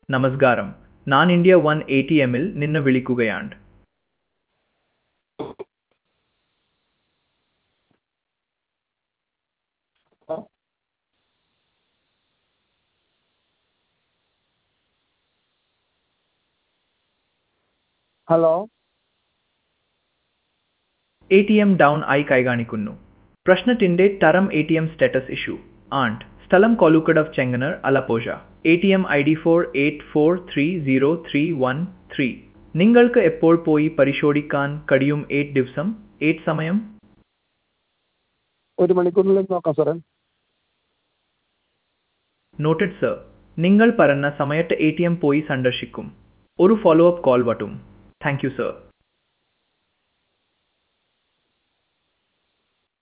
നമസ്കാരം ഞാൻ India one A T എമ്മിൽ നിന്ന് വിളിക്കുകയാണ് hello A T M down ആയി കൈകാണിക്കുന്നു പ്രശ്നത്തിന്റെ തരം A T M status issue and സ്ഥലം Kolukkadavu Chengannur Alappuzha A T M I D four eight four three zero three one three നിങ്ങൾക്ക് എപ്പോൾ പോയി പരിശോധിക്കാൻ കഴിയും എയ്റ്റ് ദിവസം എയ്റ്റ് സമയം ഒരു മണിക്കൂറിനുള്ളിൽ നോക്കാം സാറേ നോട്ടഡ് സർ നിങ്ങൾ പറഞ്ഞ സമയത്ത് എ ടി എം പോയി സന്ദർശിക്കും ഒരു ഫോളോ അപ്പ് കോൾ വട്ടും താങ്ക് യു സർ